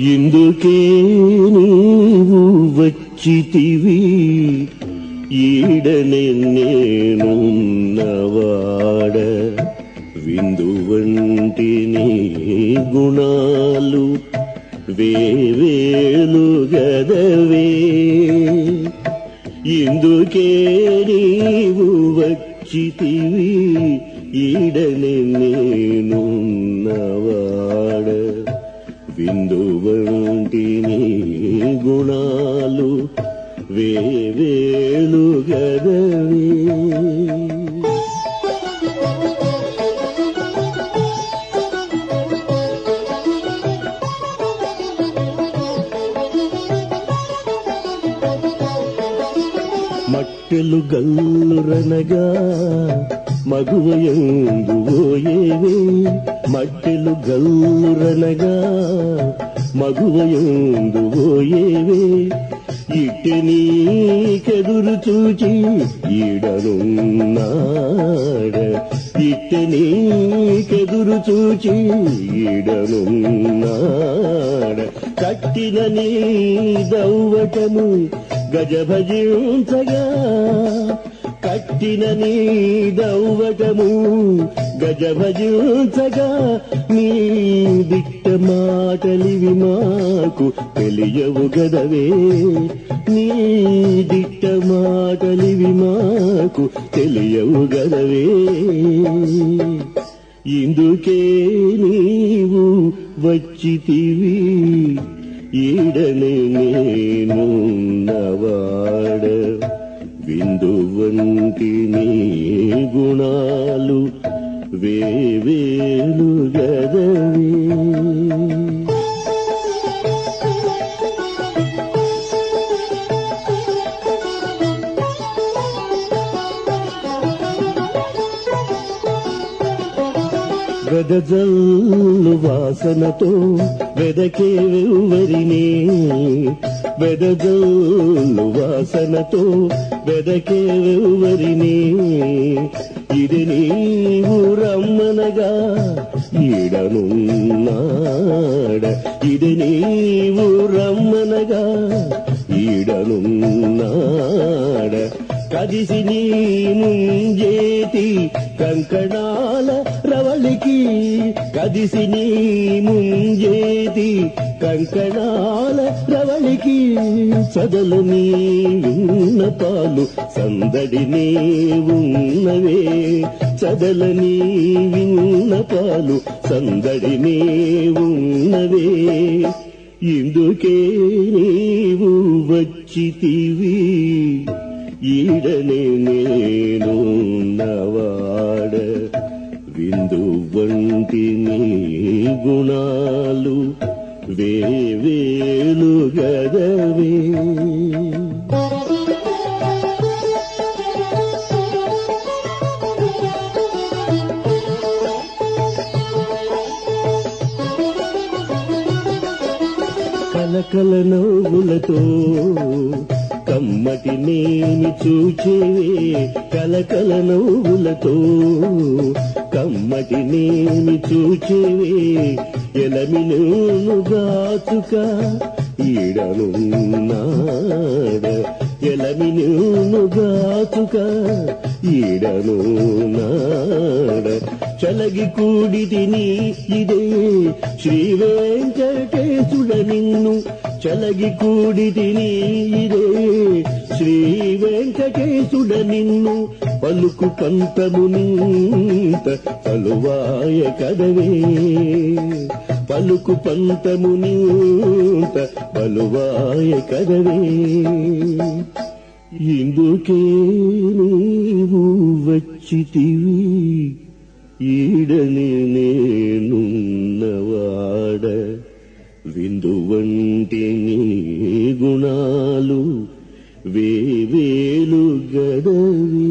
ఇందుకే నీవు వచ్చితివి ఈడనే నేనున్నవాడ విందు వంటి నీ గుణాలు వేవేలు గదవే ఇందుకే నీవు వచ్చితివి ఈడనే నేనున్నవాడ విందు వంటి నీ గుణాలు వేవేలు గదవే మట్టెలు గల్లురనగా మగువయందు ఓయేవే మట్టెలు గల్లురనగా మగువయందు ఓయేవే ఇట్టె నీకెదురు చూచి ఈడనున్నాడ ఇట్టె నీకెదురు చూచి ఈడనున్నాడ కట్టిన నీ దౌవటము గజభజించగా కట్టిన నీ దౌవటము గజభజించగా నీ దిట్ట మాటలివి మాకు తెలియవు గదవే నీ దిట్ట మాటలివి మాకు తెలియవు గదవే ఇందుకే నీవు వచ్చితివి ఈడనే నేను నవాడ విందు వంటి నీ గుణాలు వేవేలు గదవే వెదజల్లు వాసనతో వెదకే వెవ్వరినే వెదజల్లు వాసనతో వెదకే వెవ్వరినే ఇది నీవు రమ్మనగా ఈడనున్నాడ ఇది నీవు రమ్మనగా ఈడనున్నాడ కదిసి నీ ముంజేతి కంకణాల రవళికి కదిసి నీ ముంజేతి కంకణాల రవళికి చదలు నీ ఉన్న పాలు సందడి నీ ఉన్నవే చదల నీ విన్న పాలు సందడి నీ ఉన్నవే ఇందుకే నీవు వచ్చితివి ఈడనే నేను నవాడ విందు వంటి నీ గుణాలు వేవేలు గదవే కలకల నవ్వులతో కమ్మటి నేమి చూచేవే కలకల నవ్వులతో కమ్మటి నేమి చూచేవే ఎలమిను గాచుక ఈడనున్నాడ ఎలమిను గాచుక ఈడనున్నాడ చలగి కూడి తిని ఇదే శ్రీ వెంకటేశుడ నిన్ను చలగి కూడి తిని ఇదే శ్రీ వెంకటేశుడ నిన్ను పలుకు పంతము నింత పలువాయ కదవే పలుకు పంతము నింత పలువాయ కదవే ఇందుకే నీవు వచ్చితివి ఈడని నేనున్నవాడ విందు వంటి నీ గుణాలు వేవేలు గడవి